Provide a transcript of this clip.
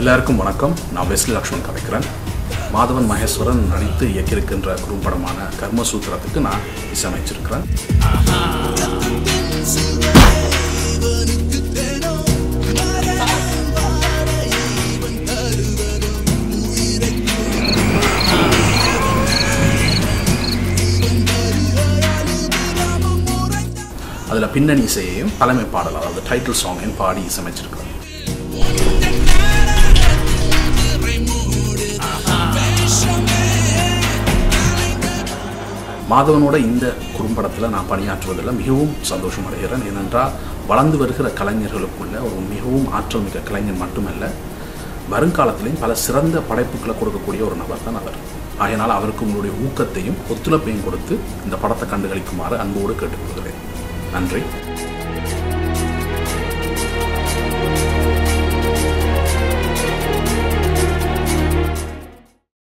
எல்லாருக்கும் வணக்கம் நான் வெஸ்லி லக்ஷ்மண் கதைக்கிறேன் மாதவன் மகேஸ்வரன் நடித்து இயக்கியிருக்கின்ற குறும்படமான கர்மசூத்திரத்துக்கு நான் இசையமைச்சிருக்கிறேன் அதில் பின்னணி இசையையும் தலைமை பாடல் அதாவது டைட்டில் சாங்கையும் பாடி இசையமைச்சிருக்கிறேன் மாதவனோட இந்த குறும்படத்தில் நான் பணியாற்றுவதில் மிகவும் சந்தோஷம் அடைகிறேன் ஏனென்றால் வளர்ந்து வருகிற கலைஞர்களுக்குள்ள ஒரு மிகவும் ஆற்றல் மிக்க கலைஞர் மட்டுமல்ல வருங்காலத்திலையும் பல சிறந்த படைப்புகளை கொடுக்கக்கூடிய ஒரு நபர் தான் அவர் ஆகையினால் அவருக்கு உங்களுடைய ஊக்கத்தையும் ஒத்துழைப்பையும் கொடுத்து இந்த படத்தை கண்டுகளிக்குமாறு அன்போடு கேட்டுக்கொள்கிறேன் நன்றி